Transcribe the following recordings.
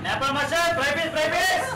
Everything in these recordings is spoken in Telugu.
Nepal master fry piece fry piece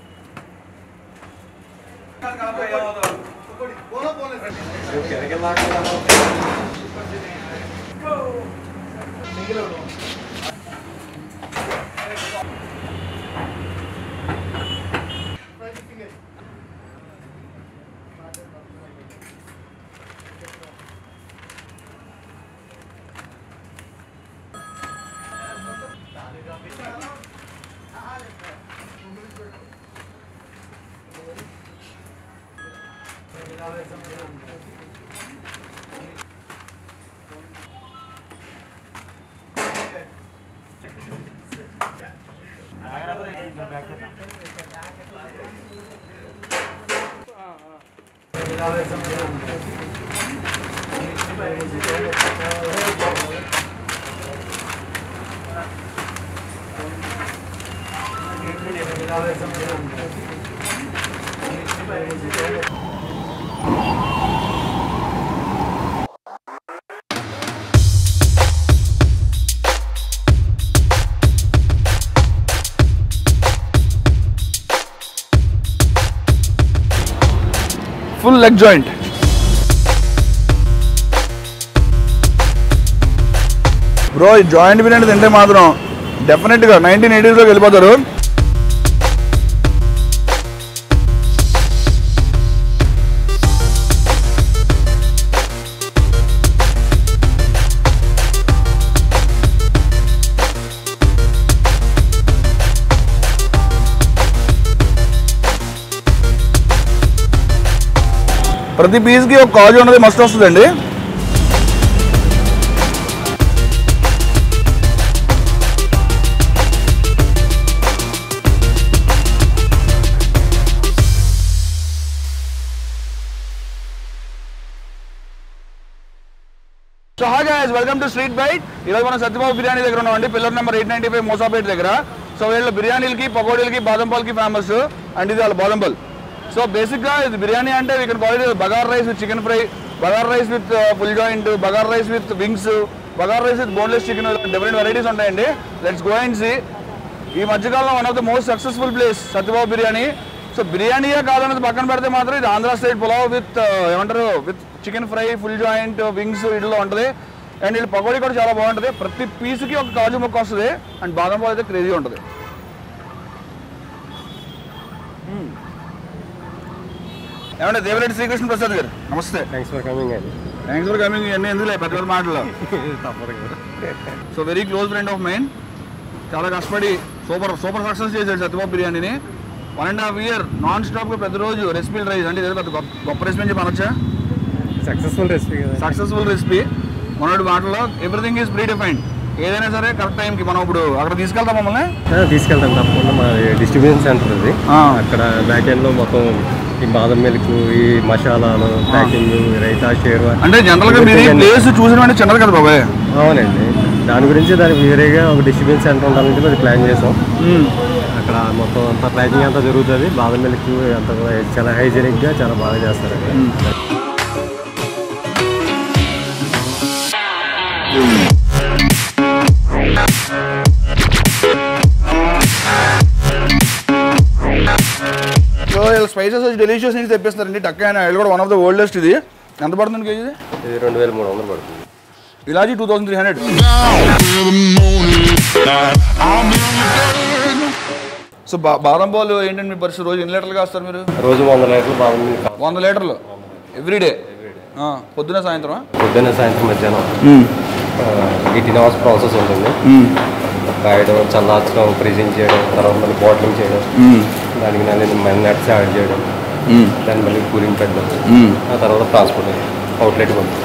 full leg joint bro ఈ జాయింట్ బిర్యానీ తింటే మాత్రం డెఫినెట్గా నైన్టీన్ ఎయిటీస్లోకి వెళ్ళిపోతారు ప్రతి పీస్కి ఒక కాజు ఉన్నది మస్ట్ వస్తుందండి so hi guys welcome to street bite ఈరోజు మనం సత్యబాబు బిర్యానీ దగ్గర ఉన్నామండి pillar number eight ninety five Moosapet దగ్గర సో వీళ్ళు బిర్యానీలకి పకోడీలకి బాదం పాలకి ఫేమస్ అండ్ ఇది వాళ్ళ బాదం పాల్ సో బేసిక్గా ఇది బిర్యానీ అంటే ఇక్కడ quality bagara rice with chicken fry bagara rice with full joint bagara rice with wings bagara rice with boneless chicken different varieties ఉంటాయండి లెట్స్ గో అండ్ సీ ఈ మధ్యకాలంలో one of the most successful place Satyababu biryani so బిర్యానీయే కాదన్నది పక్కన పెడితే మాత్రం ఇది ఆంధ్ర స్టేట్ పులావ్ విత్ ఏమంటారు with chicken fry full joint wings ఇట్లా ఉంటుంది అండ్ వీళ్ళు పకోడీ కూడా చాలా బాగుంటుంది ప్రతి పీస్కి ఒక కాజు ముక్క వస్తుంది అండ్ బాదం పాలు అయితే క్రేజీ ఉంటుంది మ్మ్. ఏమంటే దేవిరెడ్డి శ్రీకృష్ణ ప్రసాద్ గారు నమస్తే థ్యాంక్స్ ఫర్ కమింగ్ అండి థ్యాంక్స్ ఫర్ కమింగ్ ఇవన్నీ ఎందుకు పెద్ద పెద్ద మాటలు తప్పదు కదా so very close friend of mine చాలా కష్టపడి సూపర్ సూపర్ సక్సెస్ చేశాడు సత్యబాబు బిర్యానీని one and half year non స్టాప్గా ప్రతిరోజు రెసిపీలు రైస్ అంటే ఇదే పెద్ద గొప్ప గొప్ప రెసిపీ అని చెప్పనొచ్చా సక్సెస్ఫుల్ రెసిపీ కదా సక్సెస్ఫుల్ రెసిపీ మనోడి మాటలో ఎవ్రీథింగ్ ఈజ్ ప్రీ డిఫైన్డ్ ఏదైనా సరే కరెక్ట్ టైంకి మనం ఇప్పుడు అక్కడ తీసుకెళ్తాం మమ్మల్ని ఆ, తీసుకెళ్తాం తప్పకుండా మా డిస్ట్రిబ్యూషన్ సెంటర్ ఇది ఆ. అక్కడ బ్యాక్ ఎండ్ లో మొత్తం ఈ బాదం మిల్క్ ఈ మసాలాలు ప్యాకింగ్ రైతా షేర్వా అంటే జనరల్గా మీరు ఈ ప్లేస్ చూసిన వెంటనే చిన్నది కదా బాబాయ్ అవునండి దాని గురించి దానికి వేరేగా ఒక డిస్ట్రిబ్యూషన్ సెంటర్ ఉండాలని అది ప్లాన్ చేసాం అక్కడ మొత్తం అంతా ప్యాకింగ్ అంతా జరుగుతుంది బాదం మిల్క్ అంతా కూడా చాలా హైజీనిక్గా చాలా బాగా చేస్తారు అక్కడ. సో స్పైసెస్ వచ్చి డెలిషియస్ నుంచి తెప్పిస్తారండి టక్క అయినా కూడా వన్ ఆఫ్ ద ఓల్డెస్ట్ ఇది ఎంత పడుతుంది కేజీ ఇది రెండు వేల మూడు వందలు పడుతుంది ఇలాజీ two thousand three hundred so బా బాదం పాలు ఏంటండి మీ పరిస్థితి రోజు ఎన్ని లీటర్లు కాస్తారు మీరు రోజు వంద లీటర్లు బాదం మిల్క్ కావాలి. వంద లీటర్లు ఎవ్రీడే పొద్దున సాయంత్రం పొద్దున్న సాయంత్రం మధ్యాహ్నం ఎయిటీన్ అవర్స్ ప్రాసెస్ ఉంటుంది కాయడం చల్లార్చడం ఫ్రీజింగ్ చేయడం తర్వాత మళ్ళీ బాటిలింగ్ చేయడం దానికి మళ్ళీ నట్స్ యాడ్ చేయడం దాన్ని మళ్ళీ కూలింగ్ పెట్టడం ఆ తర్వాత ట్రాన్స్పోర్ట్ అవుట్లెట్ పంపి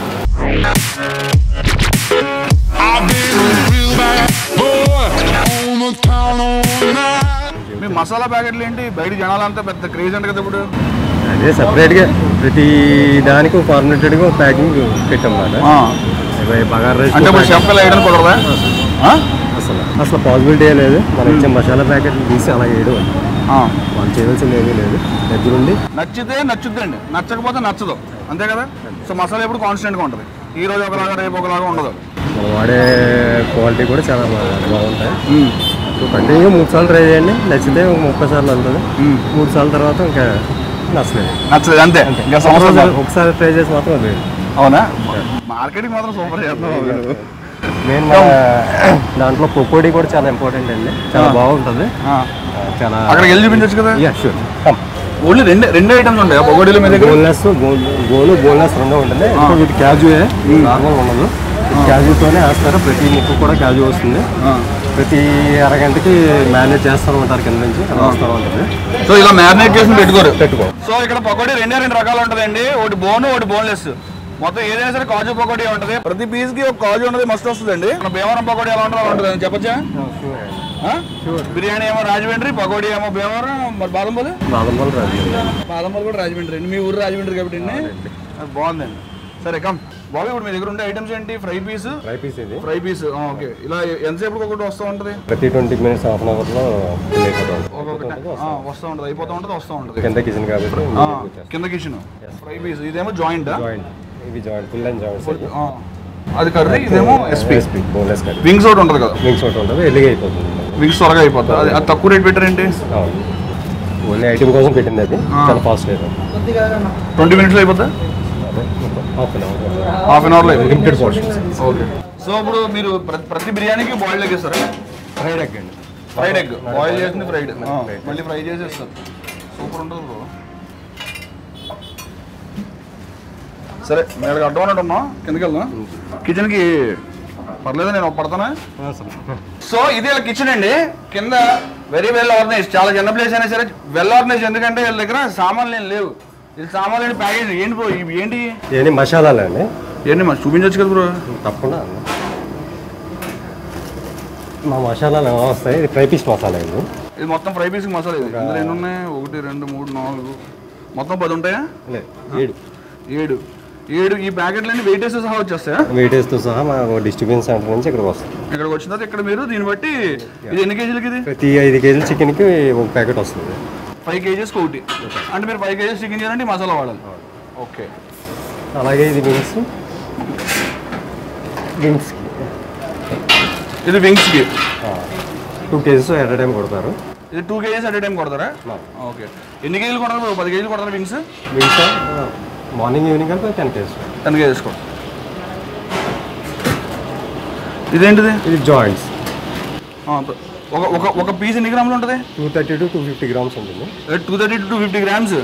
I've been a real bad boy on the town all night. మీ మసాలా ప్యాకెట్లు ఏంటి బయట జనాలంతా పెద్ద క్రేజ్ అంట కదా ఇప్పుడు అదే సపరేట్గా ప్రతి దానికి ఫార్మేటెడ్గా ప్యాకింగ్ పెట్టామన్నమాట ఆ. బగార్ రైస్ అంటే ఇప్పుడు చెప్పలు వేయడం కుదరదా ఆ? అసలు అసలు పాసిబిలిటీ లేదు మనం ఇచ్చే మసాలా ప్యాకెట్లు తీసి అలా వేయడం ఆ. వాళ్ళు చేయవలసింది ఏమీ లేదు దగ్గరుండి నచ్చితే నచ్చుద్దండి నచ్చకపోతే నచ్చదు అంతే కదా సో మసాలా ఎప్పుడు కాన్స్టెంట్గా ఉంటుంది ఈ రోజు ఒకలాగా రేపు ఒకలాగా ఉండదు మనం వాడే క్వాలిటీ కూడా చాలా బా- బాగుంటాయి కంటిన్యూ మూడు సార్లు ట్రై చేయండి నచ్చితే ఒక ముప్పై సార్లు వెళ్తుంది మూడు సార్లు తర్వాత ఇంకా నచ్చలేదు నచ్చలేదు అంతే ఇంకా సంవత్సరం ఒకసారి- చాలు. ఒకసారి ట్రై చేసి మాత్రం అది అవునా మార్కెటింగ్ మాత్రం సూపర్ చేస్తున్నావు మెయిన్ మన దాంట్లో పకోడీ కూడా చాలా ఇంపార్టెంట్ అండి చాలా బాగుంటుంది ఆ, చాలా అక్కడికి వెళ్ళి చూపించచ్చు కదా యా షూర్ ఓన్లీ రెండు రెండు ఐటమ్స్ ఉంటాయి పకోడీలు మీ దగ్గర బోన్లెస్ గోను బోన్లెస్ రెండో ఉంటుంది ఇది క్యాజు నార్మల్ ఉండదు క్యాజుతోనే వేస్తారు ప్రతి ముక్కు కూడా క్యాజు వస్తుంది ప్రతి అరగంటకి మేనేజ్ చేస్తూ ఉంటారు కింద నుంచి అలా వస్తూ ఉంటుంది సో ఇలా మ్యారినేట్ చేసి పెట్టుకోరు పెట్టుకో సో ఇక్కడ పకోడీ రెండే రెండు రకాలు ఉంటుందండి ఒకటి బోన్ ఒకటి బోన్లెస్ మొత్తం ఏదైనా సరే కాజు పకోడీ ఉంటుంది ప్రతి పీస్ కి ఒక కాజు ఉంటుంది మస్తు వస్తుందండి మన భీమవరం పకోడీ ఎలా ఉంటుందో అలా ఉంటుంది చెప్పచ్చా ఆ? బిర్యానీ ఏమో రాజమండ్రి పకోడీ ఏమో భీమవరం మరి బాదంపల్లి బాదం పాలు రాదు బాదంపల్లి కూడా రాజమండ్రి అండి మీ ఊరు రాజమండ్రి కాబట్టి అండి అది బాగుందండి సరే కమ్ బాబు ఇప్పుడు మీ దగ్గర ఉండే ఐటమ్స్ ఏంటి ఫ్రై పీస్ ఫ్రై పీస్ ఇది ఫ్రై పీస్ ఓకే ఇలా ఎంతసేపు ఒకటి వస్తూ ఉంటుంది ప్రతి ట్వంటీ మినిట్స్ హాఫ్ అన్ అవర్లో ఫిల్ అయిపోతుంది ఒక్కొక్కటి ఆ, వస్తూ ఉంటుంది అయిపోతూ ఉంటుంది వస్తూ ఉంటుంది కింద కిచెన్ కాబట్టి ఆ, కింద కిచెన్ ఫ్రై పీస్ ఇదేమో జాయింట్ జాయింట్ ఇవి జాయింట్ ఫుల్ అండ్ జాయింట్స్ అది కర్రీ ఇదేమో SP SP boneless curry wings ఒకటి ఉంటుంది కదా వింగ్స్ ఒకటి ఉంటుంది ఎల్లిగా అయిపోతుంది వింగ్స్ త్వరగా అయిపోతుంది అది అది తక్కువ రేట్ పెట్టారేంటి అవును ఓన్లీ ఐటమ్ కోసం పెట్టింది అది చాలా ఫాస్ట్ అయిపోతుంది ట్వంటీ మినిట్స్లో అయిపోద్దా అదే half an hour half an అవర్లో అయిపోతుంది లిమిటెడ్ పోర్షన్స్ ఓకే సో ఇప్పుడు మీరు ప్రతి ప్రతి బిర్యానీకి బాయిల్డ్ ఎగ్ ఇస్తారా ఫ్రైడ్ ఎగ్ అండి ఫ్రైడ్ ఎగ్ బాయిల్ చేసింది ఫ్రైడ్ మళ్ళీ ఫ్రై చేసి ఇస్తారు సూపర్ ఉంటుంది బ్రో సరే మేము అడ్వాన్స్ ఉన్నాం కిందకి వెళ్దాం కిచెన్కి పర్లేదు నేను పడతానా సో ఇది వీళ్ళ కిచెన్ అండి కింద వెరీ వెల్ ఆర్గనైజ్ చాలా చిన్న ప్లేస్ అయినా సరే వెల్ ఆర్గనైజ్ ఎందుకంటే వీళ్ళ దగ్గర సామాన్లు ఏం లేవు ఇది సామాన్లు ఏంటి ప్యాకేజ్ ఏంటి బ్రో ఇవి ఏంటి ఇవన్నీ మసాలాలు అండి ఏంటి మరి చూపించవచ్చు కదా బ్రో తప్పకుండా అండి. మా మసాలాలు ఎలా వస్తాయి ఇది ఫ్రై పీస్ మసాలా ఇది ఇది మొత్తం ఫ్రై పీస్ మసాలా ఇది ఇందులో ఎన్ని ఉన్నాయి ఒకటి రెండు మూడు నాలుగు మొత్తం పది ఉంటాయా లేదు ఏడు ఏడు ఏడు ఈ ప్యాకెట్లన్నీ వెయిటేజ్ సహా వచ్చేస్తాయా వెయిటేజ్తో సహా మా డిస్ట్రిబ్యూషన్ సెంటర్ నుంచి ఇక్కడికి వస్తుంది ఇక్కడికి వచ్చిన తర్వాత ఇక్కడ మీరు దీన్ని బట్టి ఇది ఎన్ని కేజీలకి ఇది ప్రతి ఐదు కేజీల చికెన్కి ఒక ప్యాకెట్ వస్తుంది ఫైవ్ కేజీస్కి ఒకటి అంటే మీరు ఫైవ్ కేజీస్ చికెన్ చేయాలంటే ఈ మసాలా వాడాలి ఓకే అలాగే ఇది వింగ్స్ వింగ్స్కి ఇది వింగ్స్కి టూ కేజీస్ ఎట్ టైం కొడతారు ఇది టూ కేజీస్ అట్ టైం కొడతారా ఓకే ఎన్ని కేజీలు కొడతారు బ్రో? పది కేజీలు కొడతారు వింగ్స్ వింగ్స్ మార్నింగ్ ఈవినింగ్ కలిపి టెన్ కేజీస్ టెన్ కేజీస్ కొడతారు ఇదేంటిది ఇది జాయింట్స్ ఆ, ఒక ఒక ఒక పీస్ ఎన్ని గ్రాములు ఉంటుంది two thirty to two fifty grams ఉంటుంది two thirty to two fifty grams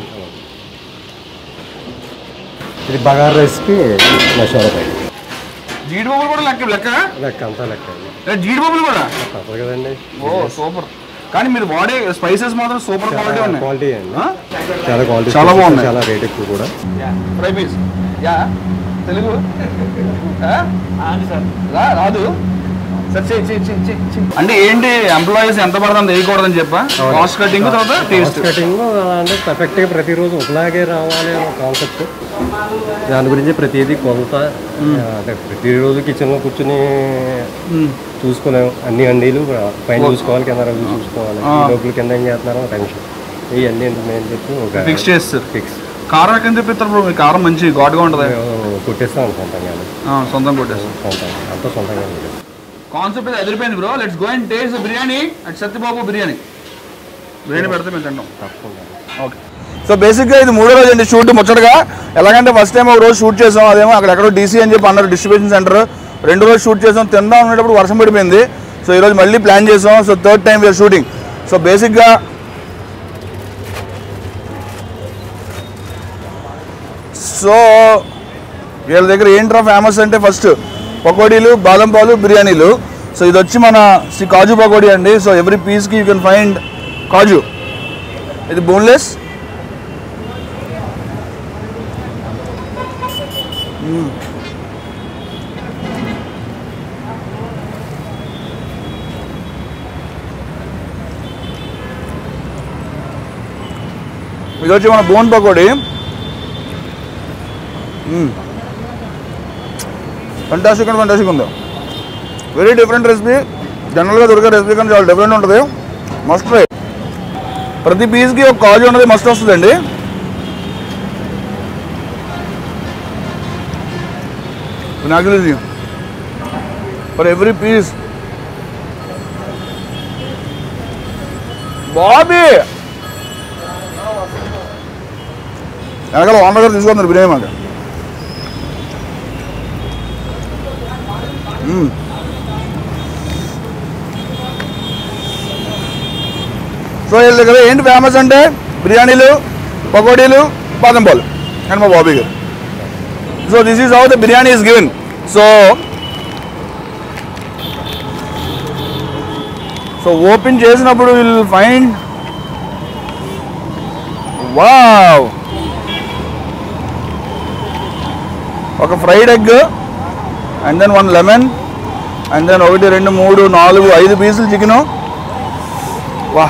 ఇది బగార్ రైస్కి మసాలా ప్యాకెట్ జీడిపప్పులు కూడా లెక్క లెక్క లెక్క అంతా లెక్క అండి ఏ, జీడిపప్పులు కూడా తప్పదు కదండి ఓ సూపర్ కానీ మీరు వాడే స్పైసెస్ మాత్రం సూపర్ క్వాలిటీ ఉన్నాయి క్వాలిటీ అండి ఆ? చాలా క్వాలిటీ చాలా బాగున్నాయి. చాలా రేట్ ఎక్కువ కూడా ఫ్రై పీస్ యా తెలుగు ఆ? రా రాదు సరే చెయ్యి చెయ్యి చెయ్యి చెయ్యి చెయ్యి. అంటే ఏంటి ఎంప్లాయీస్ ఎంత పడుతుంది వేయకూడదని చెప్పా కాస్ట్ కటింగ్ తర్వాత టేస్ట్ కటింగ్ అంటే పర్ఫెక్ట్గా ప్రతిరోజు ఒకలాగే రావాలి అనే కాన్సెప్ట్ దాని గురించి ప్రతిదీ కొలత అంటే ప్రతిరోజు కిచెన్లో కూర్చుని చూసుకోలేము అన్ని అండీలు పైన చూసుకోవాలి కింద రోజు చూసుకోవాలి ఆ. ఈ లోపల కింద ఏం చేస్తున్నారో టెన్షన్ ఇవన్నీ అని చెప్పి ఒక ఫిక్స్ చేస్తారు ఫిక్స్ కారం ఎక్కడ తెప్పిస్తారు బ్రో మీ కారం మంచి ఘాటుగా ఉంటుంది కుట్టేస్తాం అనుకుంటాం కానీ ఆ, సొంతం కొట్టేస్తారు సొంతం అంతా సొంతంగా ఉంటుంది. కాన్సెప్ట్ అయితే ఎదిరిపోయింది bro let's go and taste biryani at Satyababu biryani biryani పెడితే మేము తింటాం తప్పకుండా ఓకే సో బేసిక్గా ఇది మూడో రోజు అండి షూట్ ముచ్చటగా ఎలాగంటే ఫస్ట్ టైం ఒక రోజు షూట్ చేసాం అదేమో అక్కడ ఎక్కడో డీసీ అని చెప్పి అన్నారు డిస్ట్రిబ్యూషన్ సెంటర్ రెండు రోజు షూట్ చేసాం తిందాం అనేటప్పుడు వర్షం పడిపోయింది సో ఈరోజు మళ్ళీ ప్లాన్ చేసాం so third time we are shooting so బేసిక్గా సో వీళ్ళ దగ్గర ఏంట్రా ఫేమస్ అంటే ఫస్ట్ పకోడీలు బాదం పాలు బిర్యానీలు సో ఇది వచ్చి మన శ్రీ కాజు పకోడీ అండి సో ఎవ్రీ పీస్కి యూ కెన్ ఫైండ్ కాజు ఇది బోన్లెస్ ఇది వచ్చి మన bone pakodi fantastic and fantastic ఉంది వెరీ డిఫరెంట్ రెసిపీ జనరల్గా దొరికే రెసిపీ కానీ చాలా డిఫరెంట్ ఉంటుంది మస్ట్ ట్రై ప్రతి పీస్కి ఒక కాజు అనేది మస్ట్ వస్తుందండి నాకు ఫర్ ఎవ్రీ పీస్ బాబీ వెనకాల ఓనర్ గారు తీసుకుంటారు బిర్యానీ మాకు మ్మ్. సో వీళ్ళ దగ్గర ఏంటి ఫేమస్ అంటే బిర్యానీలు పకోడీలు బాదం పాలు అండ్ మా బాబీ గారు so this is how the biryani is given so so open చేసినప్పుడు విల్ ఫైండ్ వావ్ ఒక fried egg and then one lemon and then ఒకటి రెండు మూడు నాలుగు ఐదు పీసులు చికెను వా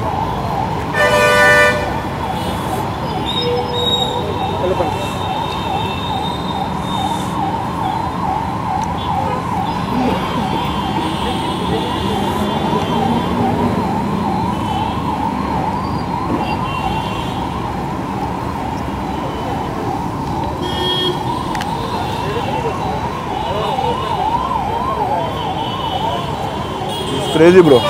క్రేజీ బ్రో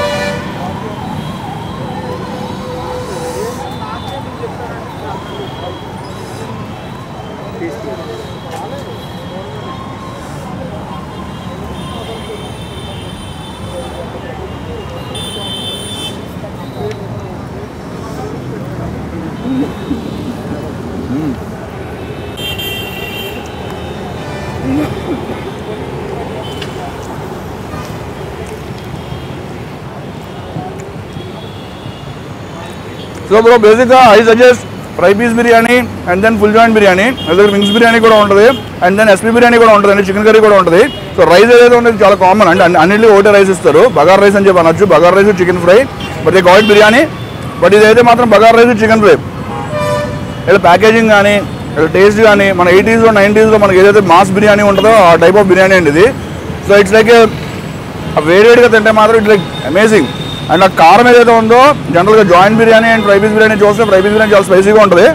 సో బ్రో బేసిక్గా I suggest fry piece biryani and then full joint biryani దగ్గర వింగ్స్ బిర్యానీ కూడా ఉంటుంది అండ్ దెన్ ఎస్పీ బిర్యానీ కూడా ఉంటుంది అండి చికెన్ కర్రీ కూడా ఉంటుంది సో రైస్ ఏదైతే ఉండేది చాలా కామన్ అంటే అన్ని- అన్నింటిలో ఒకటే రైస్ ఇస్తారు బగార్ రైస్ అని చెప్పి అనొచ్చు bagara rice chicken fry but they call biryani but ఇదైతే మాత్రం బగార్ రైస్ చికెన్ ఫ్రై ఇలా ప్యాకేజింగ్ కానీ ఇలా టేస్ట్ కానీ మన ఎయిటీస్లో నైంటీస్లో మనకి ఏదైతే మాస్ బిర్యానీ ఉంటుందో ఆ టైప్ ఆఫ్ బిర్యానీ అండి ఇది సో ఇట్స్ లైక్ వేడివేడిగా తింటే మాత్రం ఇట్స్ లైక్ అమేజింగ్ అండ్ ఆ కారం ఏదైతే ఉందో జనరల్గా joint biryani and fry piece biryani చూస్తే ఫ్రై పీస్ బిర్యానీ చాలా స్పైసీగా ఉంటుంది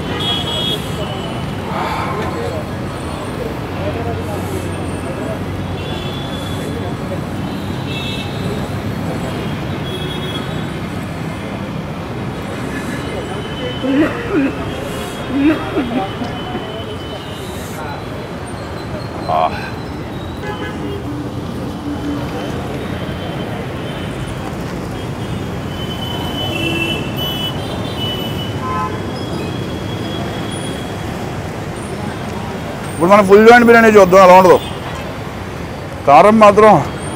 ఇప్పుడు మనం ఫుల్ జాయింట్ బిర్యానీ చూద్దాం అలా ఉండదు కారం మాత్రం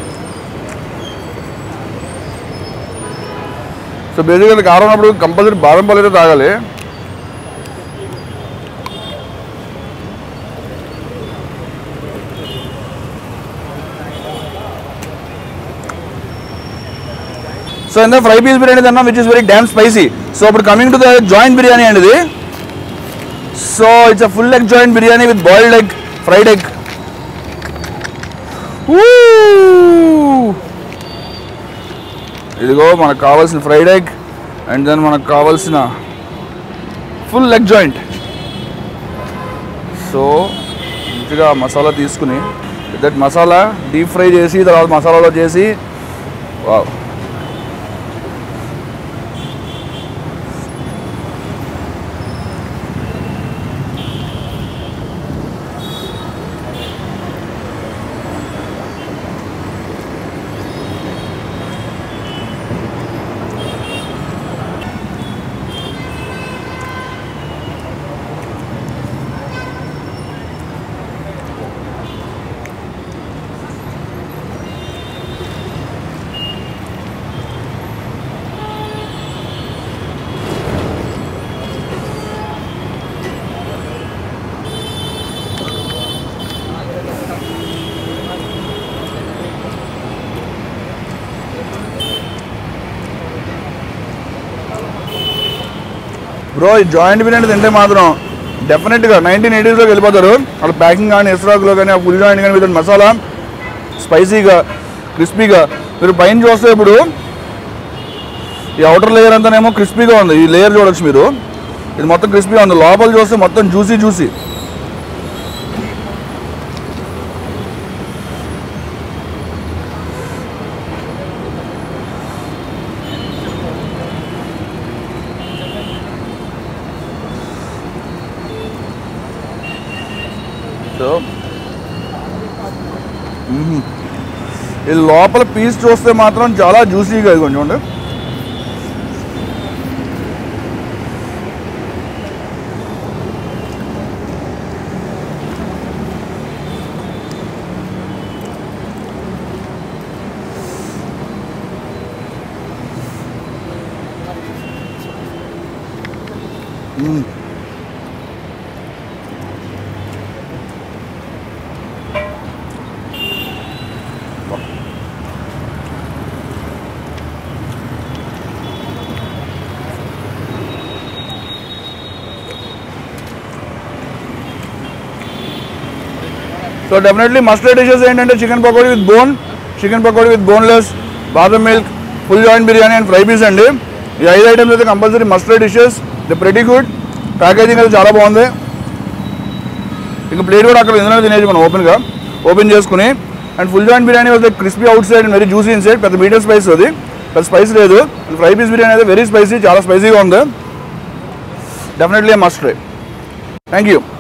సో బేసిక్గా కారం ఉన్నప్పుడు కంపల్సరీ బాదం పాలు అయితే తాగాలి సో ఇంత ఫ్రై పీస్ బిర్యానీ తిన్నాం which is very damn spicy so ఇప్పుడు coming to the joint biryani అండి ఇది so it's a full egg joint biryani with boiled egg fried egg ఇదిగో మనకు కావాల్సిన ఫ్రైడ్ ఎగ్ అండ్ దెన్ మనకు కావాల్సిన ఫుల్ ఎగ్ జాయింట్ సో మంచిగా మసాలా తీసుకుని దట్ మసాలా డీప్ ఫ్రై చేసి తర్వాత మసాలాలో చేసి వావ్ బ్రో ఈ జాయింట్ బిర్యానీ తింటే మాత్రం డెఫినెట్గా నైన్టీన్ ఎయిటీస్లోకి వెళ్ళిపోతారు అక్కడ ప్యాకింగ్ కానీ ఇస్రాక్లో కానీ ఆ ఫుల్ జాయింట్ కానీ విత్ మసాలా స్పైసీగా క్రిస్పీగా మీరు పైన చూస్తే ఇప్పుడు ఈ అవుటర్ లేయర్ అంతానేమో క్రిస్పీగా ఉంది ఈ లేయర్ చూడొచ్చు మీరు ఇది మొత్తం క్రిస్పీగా ఉంది లోపల చూస్తే మొత్తం జ్యూసీ జ్యూసీ ఇది లోపల పీస్ చూస్తే మాత్రం చాలా జ్యూసీగా ఇది కొంచెం చూడండి సో డెఫినెట్లీ మస్ట్ డిషెస్ ఏంటంటే chicken pakodi with bone chicken pakodi with boneless బాదం milk full joint biryani and fry piece అండి ఈ ఐదు ఐటమ్స్ అయితే compulsory must dishes the pretty good packaging అయితే చాలా బాగుంది ఇంకా ప్లేట్ కూడా అక్కడ ఇందులో తినేసి మనం ఓపెన్గా ఓపెన్ చేసుకుని అండ్ ఫుల్ జాయింట్ బిర్యానీ అయితే crispy outside and very juicy inside పెద్ద మీడియం స్పైస్ అది పెద్ద స్పైస్ లేదు అండ్ ఫ్రై పీస్ బిర్యానీ అయితే వెరీ స్పైసీ చాలా స్పైసీగా ఉంది definitely must try thank you